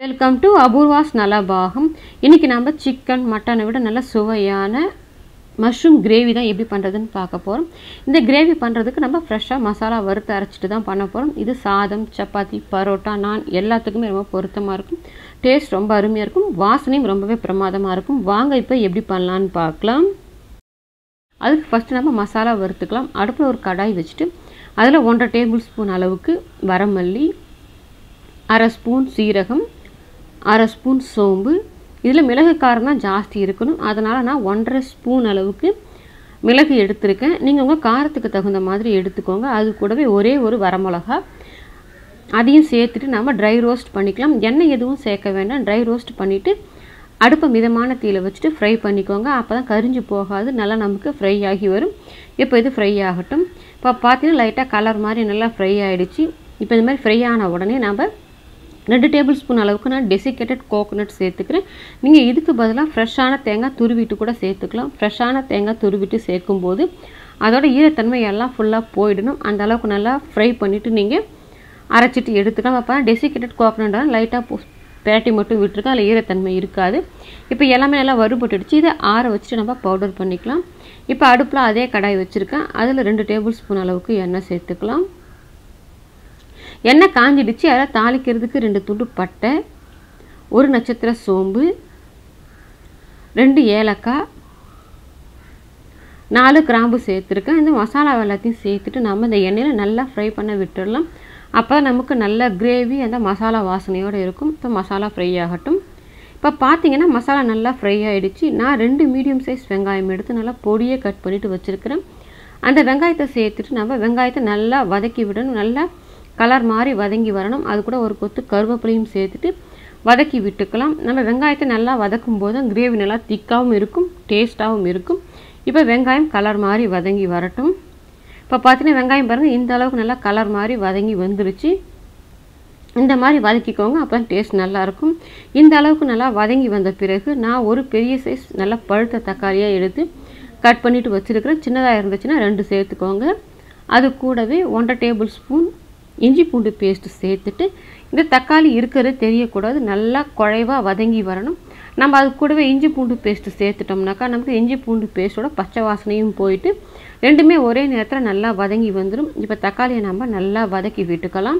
welcome to Apoorva's நலபாகம் இன்றைக்கி நம்ம chicken மட்டனை விட நல்ல சுவையான மஷ்ரூம் கிரேவி தான் எப்படி பண்ணுறதுன்னு பார்க்க போகிறோம் இந்த கிரேவி பண்ணுறதுக்கு நம்ம ஃப்ரெஷ்ஷாக மசாலா வறுத்து அரைச்சிட்டு தான் பண்ண போகிறோம் இது சாதம் சப்பாத்தி பரோட்டா நான் எல்லாத்துக்குமே ரொம்ப பொருத்தமாக இருக்கும் டேஸ்ட் ரொம்ப அருமையாக இருக்கும் வாசனையும் ரொம்பவே பிரமாதமாக இருக்கும் வாங்க இப்போ எப்படி பண்ணலான்னு பார்க்கலாம் அதுக்கு ஃபஸ்ட்டு நம்ம மசாலா வறுத்துக்கலாம் அடுப்பில் ஒரு கடாய் வச்சுட்டு அதில் ஒன்றரை டேபிள் ஸ்பூன் அளவுக்கு வரமல்லி அரை ஸ்பூன் சீரகம் அரை ஸ்பூன் சோம்பு இதில் மிளகு காரம் தான் ஜாஸ்தி இருக்கணும் அதனால் நான் ஒன்றரை ஸ்பூன் அளவுக்கு மிளகு எடுத்திருக்கேன் நீங்கள் உங்கள் காரத்துக்கு தகுந்த மாதிரி எடுத்துக்கோங்க அது கூடவே ஒரே ஒரு வரமிளகா அதையும் சேர்த்துட்டு நம்ம ட்ரை ரோஸ்ட் பண்ணிக்கலாம் எண்ணெய் எதுவும் சேர்க்க வேண்டாம் ட்ரை ரோஸ்ட் பண்ணிவிட்டு அடுப்பை மிதமான தீயில் வச்சுட்டு ஃப்ரை பண்ணிக்கோங்க அப்போ தான் கரிஞ்சு போகாது நல்லா நமக்கு ஃப்ரை ஆகி வரும் இப்போ இது ஃப்ரை ஆகட்டும் இப்போ பார்த்தீங்கன்னா லைட்டாக கலர் மாதிரி நல்லா ஃப்ரை ஆகிடுச்சு இப்போ இந்த மாதிரி ஃப்ரை ஆன உடனே நம்ம ரெண்டு டேபிள் ஸ்பூன் அளவுக்கு நான் டெசிகேட்டட் கோகோனட் சேர்த்துக்கிறேன் நீங்கள் இதுக்கு பதிலாக ஃப்ரெஷ்ஷான தேங்காய் துருவிட்டு கூட சேர்த்துக்கலாம் ஃப்ரெஷ்ஷான தேங்காய் துருவிட்டு சேர்க்கும்போது அதோட ஈரத்தன்மை எல்லாம் ஃபுல்லாக போயிடணும் அந்த அளவுக்கு நல்லா ஃப்ரை பண்ணிவிட்டு நீங்கள் அரைச்சிட்டு எடுத்துக்கலாம் அப்போ டெசிகேட்டட் கோகோனட்டாக லைட்டாக பேட்டி மட்டும் விட்டுருக்கோம் அதில் ஈரத்தன்மை இருக்காது இப்போ எல்லாமே நல்லா வறுபட்டுடுச்சு இதை ஆற வச்சுட்டு நம்ம பவுடர் பண்ணிக்கலாம் இப்போ அடுப்பில் அதே கடாய் வச்சுருக்கேன் அதில் ரெண்டு டேபிள் ஸ்பூன் அளவுக்கு எண்ணெய் சேர்த்துக்கலாம் எண்ணெய் காஞ்சிடுச்சு அதில் தாளிக்கிறதுக்கு ரெண்டு துண்டு பட்டை ஒரு நட்சத்திர சோம்பு ரெண்டு ஏலக்காய் நாலு கிராம்பு சேர்த்துருக்கேன் இந்த மசாலா எல்லாத்தையும் சேர்த்துட்டு நம்ம இந்த எண்ணெயில் நல்லா ஃப்ரை பண்ண விட்டுடலாம் அப்போ நமக்கு நல்ல கிரேவி அந்த மசாலா வாசனையோடு இருக்கும் இப்போ மசாலா ஃப்ரை ஆகட்டும் இப்போ பார்த்தீங்கன்னா மசாலா நல்லா ஃப்ரை ஆகிடுச்சு நான் ரெண்டு மீடியம் சைஸ் வெங்காயம் எடுத்து நல்லா பொடியை கட் பண்ணிவிட்டு வச்சுருக்கிறேன் அந்த வெங்காயத்தை சேர்த்துட்டு நம்ம வெங்காயத்தை நல்லா வதக்கி விடணும் நல்லா கலர் மாதிரி வதங்கி வரணும் அது கூட ஒரு கொத்து கருவேப்பிலையும் சேர்த்துட்டு வதக்கி விட்டுக்கலாம் நம்ம வெங்காயத்தை நல்லா வதக்கும் போது கிரேவி நல்லா திக்காகவும் இருக்கும் டேஸ்ட்டாகவும் இருக்கும் இப்போ வெங்காயம் கலர் மாதிரி வதங்கி வரட்டும் இப்போ பார்த்தீங்கன்னா வெங்காயம் பாருங்கள் இந்த அளவுக்கு நல்லா கலர் மாதிரி வதங்கி வந்துருச்சு இந்த மாதிரி வதக்கிக்கோங்க அப்போ தான் டேஸ்ட் நல்லாயிருக்கும் இந்த அளவுக்கு நல்லா வதங்கி வந்த பிறகு நான் ஒரு பெரிய சைஸ் நல்லா பழுத்த தக்காளியாக எடுத்து கட் பண்ணிவிட்டு வச்சுருக்கிறேன் சின்னதாக இருந்துச்சுன்னா ரெண்டு சேர்த்துக்கோங்க அது கூடவே ஒன்றரை டேபிள் ஸ்பூன் இஞ்சி பூண்டு பேஸ்ட்டு சேர்த்துட்டு இந்த தக்காளி இருக்கிறது தெரியக்கூடாது நல்லா குழைவாக வதங்கி வரணும் நம்ம அது கூடவே இஞ்சி பூண்டு பேஸ்ட்டு சேர்த்துட்டோம்னாக்கா நமக்கு இஞ்சி பூண்டு பேஸ்ட்டோட பச்சை வாசனையும் போயிட்டு ரெண்டுமே ஒரே நேரத்தில் நல்லா வதங்கி வந்துடும் இப்போ தக்காளியை நம்ம நல்லா வதக்கி விட்டுக்கலாம்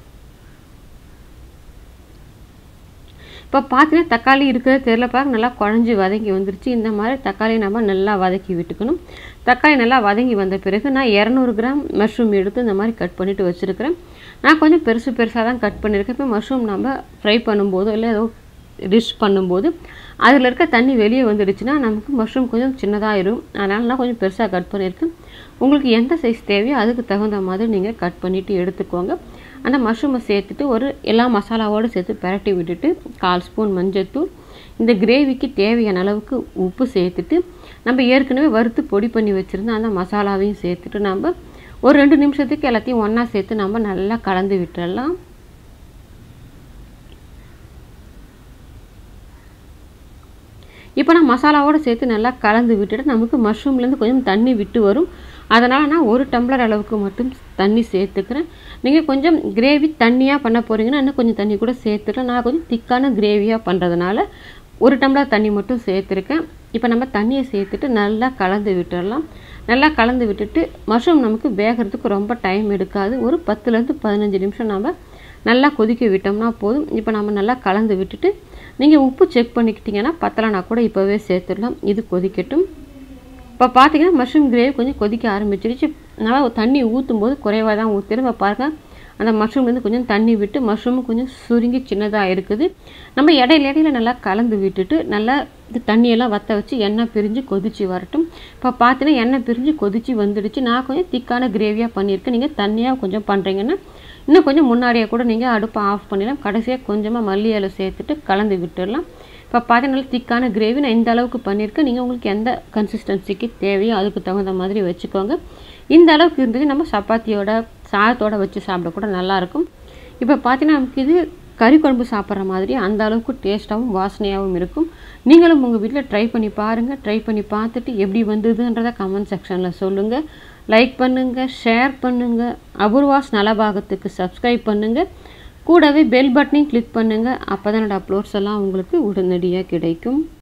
இப்போ பார்த்தீங்கன்னா தக்காளி இருக்கிறது தெரியல பார்க்க நல்லா குழஞ்சி வதங்கி வந்துருச்சு இந்த மாதிரி தக்காளியை நம்ம நல்லா வதக்கி விட்டுக்கணும் தக்காளி நல்லா வதங்கி வந்த பிறகு நான் இரநூறு கிராம் மஷ்ரூம் எடுத்து இந்த மாதிரி கட் பண்ணிவிட்டு வச்சுருக்கிறேன் நான் கொஞ்சம் பெருசு பெருசாக தான் கட் பண்ணியிருக்கேன் இப்போ மஷ்ரூம் நம்ம ஃப்ரை பண்ணும்போதோ இல்லை ஏதோ டிஷ் பண்ணும்போது அதில் இருக்க தண்ணி வெளியே வந்துடுச்சுன்னா நமக்கு மஷ்ரூம் கொஞ்சம் சின்னதாக அதனால் நான் கொஞ்சம் பெருசாக கட் பண்ணியிருக்கேன் உங்களுக்கு எந்த சைஸ் தேவையோ அதுக்கு தகுந்த மாதிரி நீங்கள் கட் பண்ணிவிட்டு எடுத்துக்கோங்க அந்த மஷ்ரூமை சேர்த்துட்டு ஒரு எல்லா மசாலாவோடு சேர்த்து பரட்டி விட்டுட்டு கால் ஸ்பூன் மஞ்சள்தூள் இந்த கிரேவிக்கு தேவையான அளவுக்கு உப்பு சேர்த்துட்டு நம்ம ஏற்கனவே வறுத்து பொடி பண்ணி வச்சுருந்தோம் அந்த மசாலாவையும் சேர்த்துட்டு நம்ம ஒரு ரெண்டு நிமிஷத்துக்கு எல்லாத்தையும் ஒன்றா சேர்த்து நம்ம நல்லா கலந்து விட்டுடலாம் இப்போ நான் மசாலாவோடு சேர்த்து நல்லா கலந்து விட்டுட்டு நமக்கு மஷ்ரூம்லேருந்து கொஞ்சம் தண்ணி விட்டு வரும் அதனால் நான் ஒரு டம்ளர் அளவுக்கு மட்டும் தண்ணி சேர்த்துக்கிறேன் நீங்கள் கொஞ்சம் கிரேவி தண்ணியாக பண்ண போகிறீங்கன்னா இன்னும் கொஞ்சம் தண்ணி கூட சேர்த்துக்கலாம் நான் கொஞ்சம் திக்கான கிரேவியாக பண்ணுறதுனால ஒரு டம்ளர் தண்ணி மட்டும் சேர்த்துருக்கேன் இப்போ நம்ம தண்ணியை சேர்த்துட்டு நல்லா கலந்து விட்டுடலாம் நல்லா கலந்து விட்டுட்டு மஷ்ரூம் நமக்கு வேகிறதுக்கு ரொம்ப டைம் எடுக்காது ஒரு பத்துலேருந்து பதினஞ்சு நிமிஷம் நம்ம நல்லா கொதிக்க விட்டோம்னா போதும் இப்போ நம்ம நல்லா கலந்து விட்டுட்டு நீங்கள் உப்பு செக் பண்ணிக்கிட்டிங்கன்னா பத்தலைனா கூட இப்போவே சேர்த்துடலாம் இது கொதிக்கட்டும் இப்போ பார்த்தீங்கன்னா மஷ்ரூம் கிரேவி கொஞ்சம் கொதிக்க ஆரம்பிச்சிருச்சு நல்லா தண்ணி ஊற்றும் போது குறைவாக தான் ஊற்றிடும் இப்போ பாருங்கள் அந்த மஷ்ரூம்லேருந்து கொஞ்சம் தண்ணி விட்டு மஷ்ரூமும் கொஞ்சம் சுருங்கி சின்னதாக இருக்குது நம்ம இடையில இடையில நல்லா கலந்து விட்டுட்டு நல்லா இது தண்ணியெல்லாம் வற்ற வச்சு எண்ணெய் பிரிஞ்சு கொதிச்சு வரட்டும் இப்போ பார்த்தீங்கன்னா எண்ணெய் பிரிஞ்சு கொதிச்சு வந்துடுச்சு நான் கொஞ்சம் திக்கான கிரேவியாக பண்ணியிருக்கேன் நீங்கள் தண்ணியாக கொஞ்சம் பண்ணுறீங்கன்னா இன்னும் கொஞ்சம் முன்னாடியே கூட நீங்கள் அடுப்பை ஆஃப் பண்ணிடலாம் கடைசியாக கொஞ்சமாக மல்லி இலை சேர்த்துட்டு கலந்து விட்டுடலாம் இப்போ பார்த்தீங்கன்னா திக்கான கிரேவி நான் இந்த அளவுக்கு பண்ணியிருக்கேன் நீங்கள் உங்களுக்கு எந்த கன்சிஸ்டன்சிக்கு தேவையோ அதுக்கு தகுந்த மாதிரி வச்சுக்கோங்க இந்த அளவுக்கு இருந்தது நம்ம சப்பாத்தியோட சாதத்தோடு வச்சு சாப்பிட கூட நல்லாயிருக்கும் இப்போ பார்த்தீங்கன்னா நமக்கு இது கறி குழம்பு சாப்பிட்ற மாதிரி அந்த அளவுக்கு டேஸ்ட்டாகவும் வாசனையாகவும் இருக்கும் நீங்களும் உங்கள் வீட்டில் ட்ரை பண்ணி பாருங்கள் ட்ரை பண்ணி பார்த்துட்டு எப்படி வந்ததுன்றதை கமெண்ட் செக்ஷனில் சொல்லுங்கள் லைக் பண்ணுங்கள் ஷேர் பண்ணுங்கள் அபூர்வாஸ் நலபாகத்துக்கு சப்ஸ்கிரைப் பண்ணுங்கள் கூடவே பெல் பட்டனையும் கிளிக் பண்ணுங்கள் அப்போ தான் என்னோடய அப்லோட்ஸ் எல்லாம் உங்களுக்கு உடனடியாக கிடைக்கும்